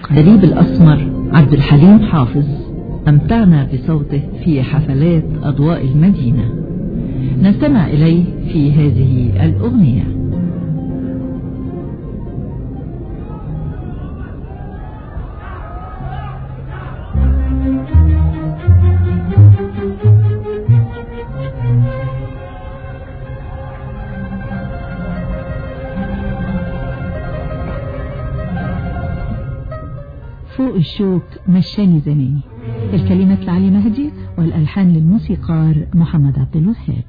دليب الأسمر عبد الحليم حافظ أمتعنا بصوته في حفلات أضواء المدينة نستمع إليه في هذه الأغنية فوق الشوك مشاني زماني الكلمات لعلي مهدي والألحان للموسيقار محمد عبد الوهاب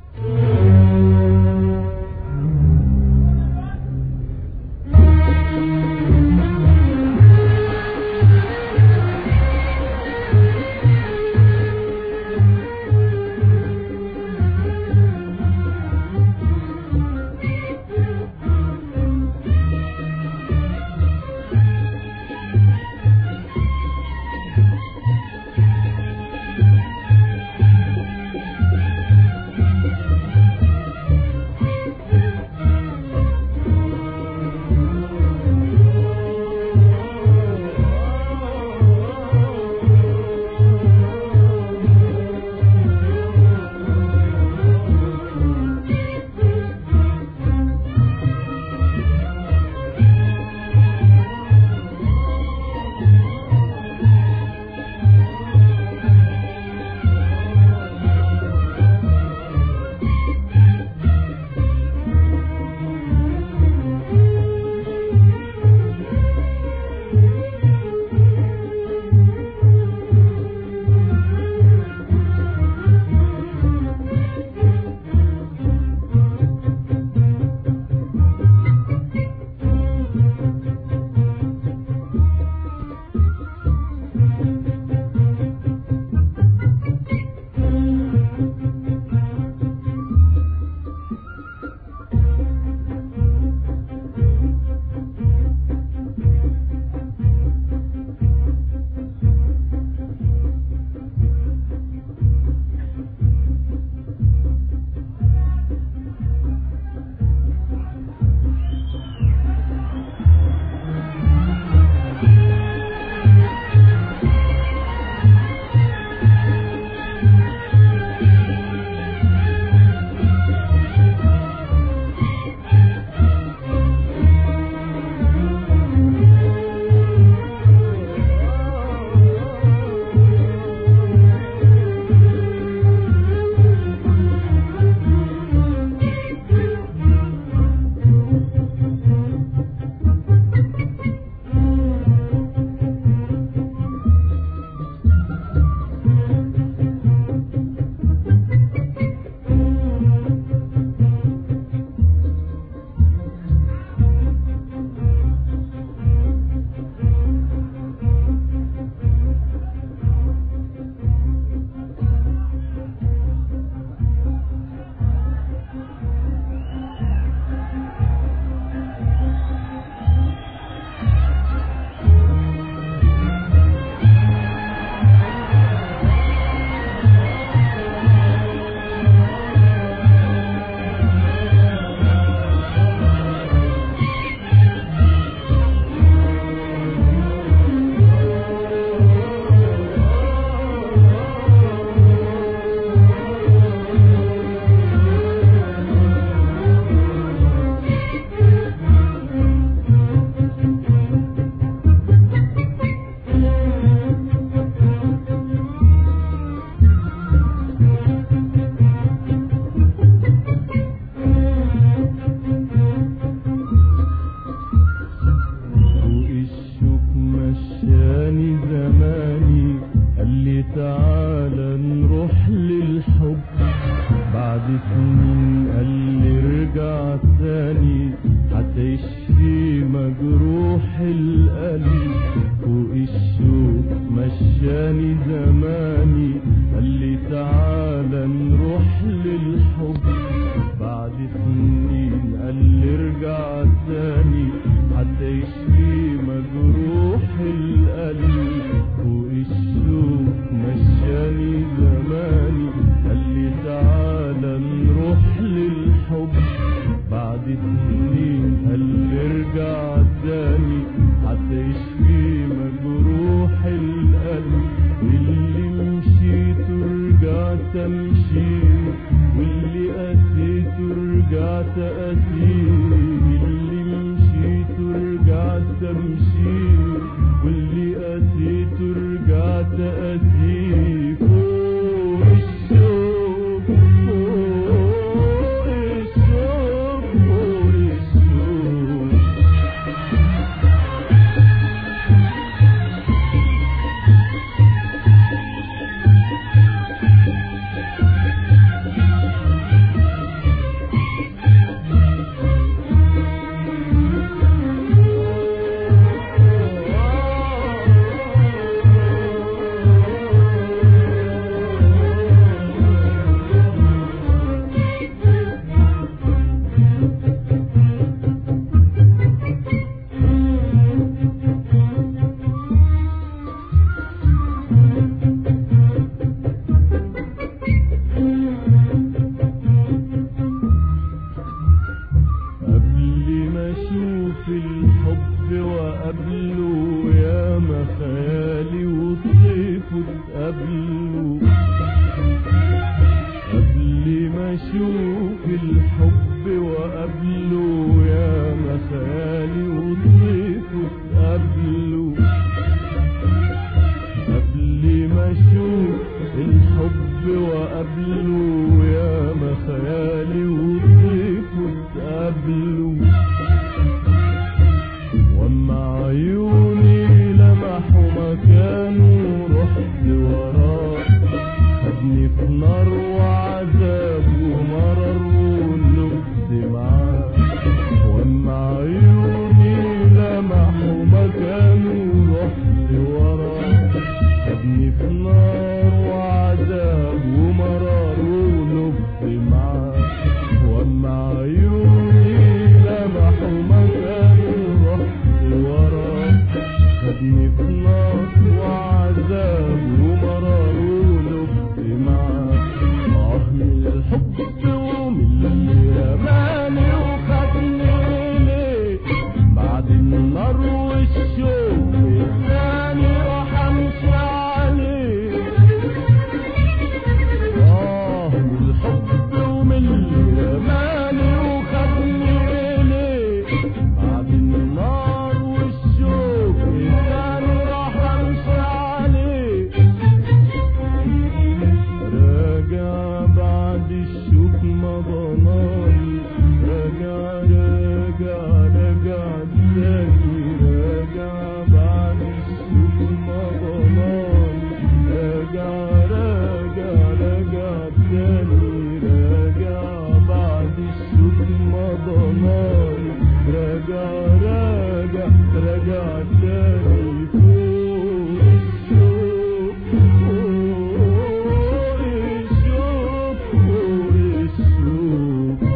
سنين هل نرجع تاني حتى يشفي مجروح امشي واللي قسيته رجعت قسيه فوق الشوق فوق الشوق فوق الشوق قبل ما اشوف الحب وقبله يا ما خيالي وطيفه اتقابلوا قبل ما اشوف الحب وقبله يا ما خيالي وطيفه اتقابلوا قبل ما اشوف الحب وقبله يا ما خيالي وطيفه اتقابلوا واما عيوني لمحوا مكانه رحت وراه خدني في نار وعذاب ومرر ولبس معاه واما عيوني لمحوا مكانه رحت وراه خدني في نار وعذاب ومرار ولب معاه واما عيوني لمحوا مكانه رحت وراه خدني في نار وعذاب ومرار ولب معاه اه من الحب ومن اليماني وخدني ليه بعد النار والشوق الثاني راح امشي عليه اه من الحب ومن اليماني وخدني ليه بعد النار والشوق الثاني راح امشي عليه راجع بعد الشوك ما ضناي راجع راجع راجع تاني راجع بعد الشوك ما ضناي راجع راجع راجع تاني راجع بعد الشوك ما ضناي راجع راجع راجع تاني فوق الشوق فوق الشوق فوق الشوق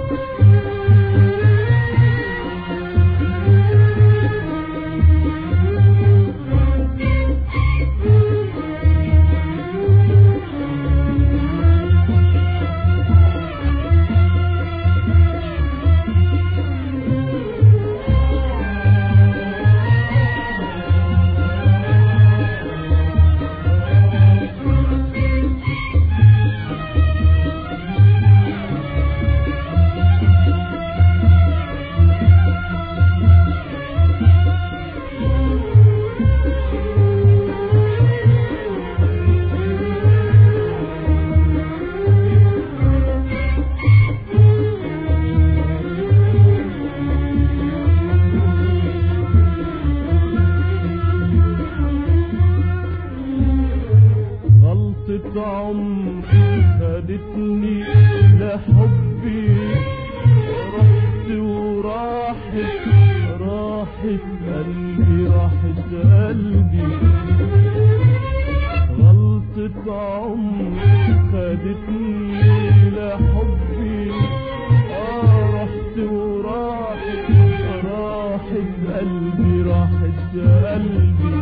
غلطة عمري خدتني لحبي رحت وراحت راحت قلبي راحت قلبي غلطة عمري خدتني لحبي آه رحت وراحت راحت قلبي راحت قلبي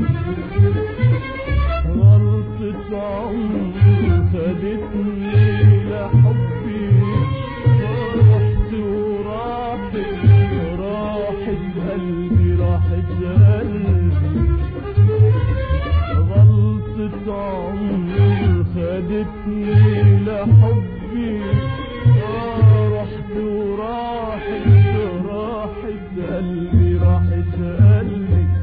غلطة عمري خدتني لحبي رحت وراحت راحت قلبي راحت قلبي غلطة عمري خدتني لحبي آه رحت وراحت راحت قلبي راحت قلبي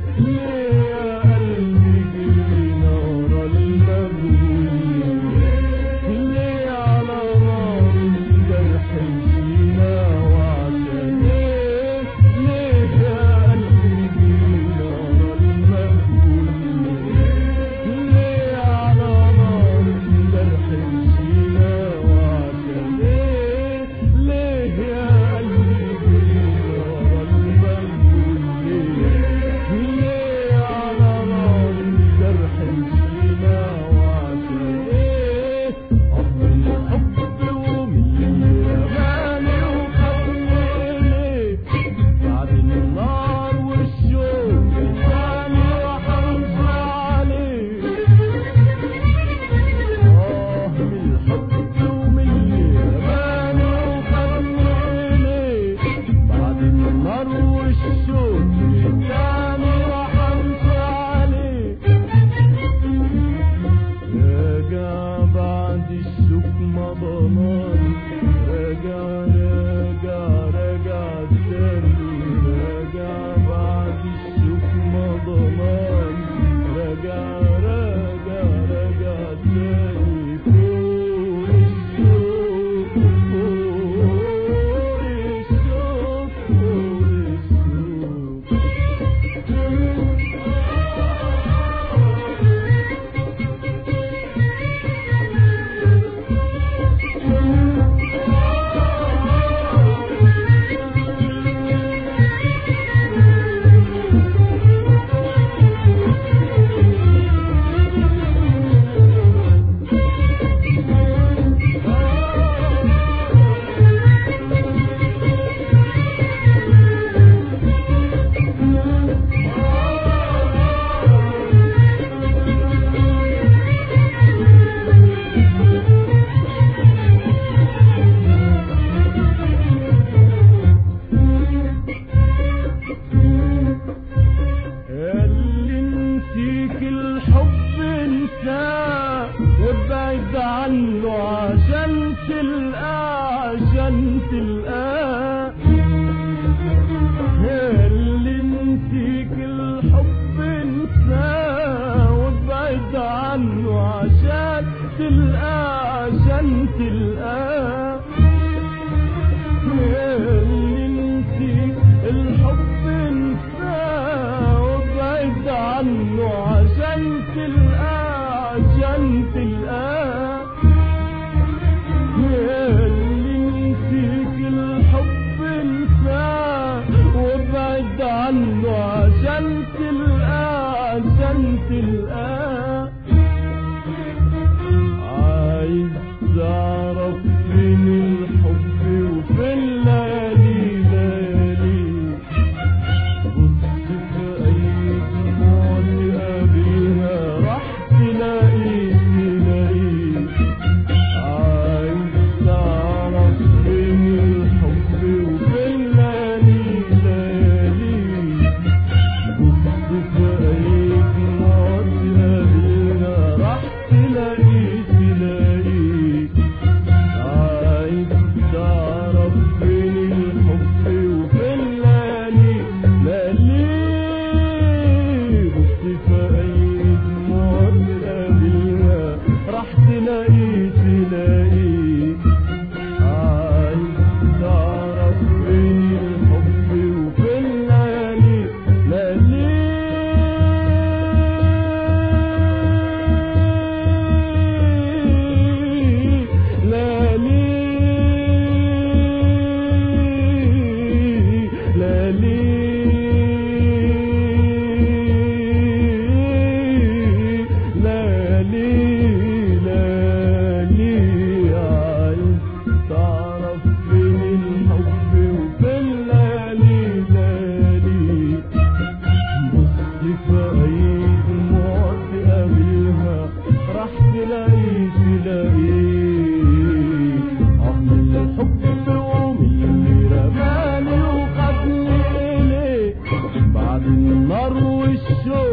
عنه عشان تلقاه عشان تلقاه اللي نسيك الحب انساه وابعد عنه عشان تلقاه عشان تلقاه عايز تعرف فين الحب وفين الليالي ليالي بص في أي دموع تقابلها راح تلاقي تلاقي عايز تعرف فين الحب وفين الليالي ليالي بص في أي دموع تقابلها راح تلاقي تلاقي عايز تعرف فين الحب وفين الليالي ليالي بص في أي دموع تقابلها راح تلاقي تلاقي عايز تعرف فين الحب وفين الليالي ليالي ليالي ليالي ليالي ليالي عايز تعرف فين الحب وفين الليالي ليالي بص في أي دموع تقابلها راح تلاقي تلاقي عمل الحب ومن اللي رماني وخدني إليه بعد النار والشوق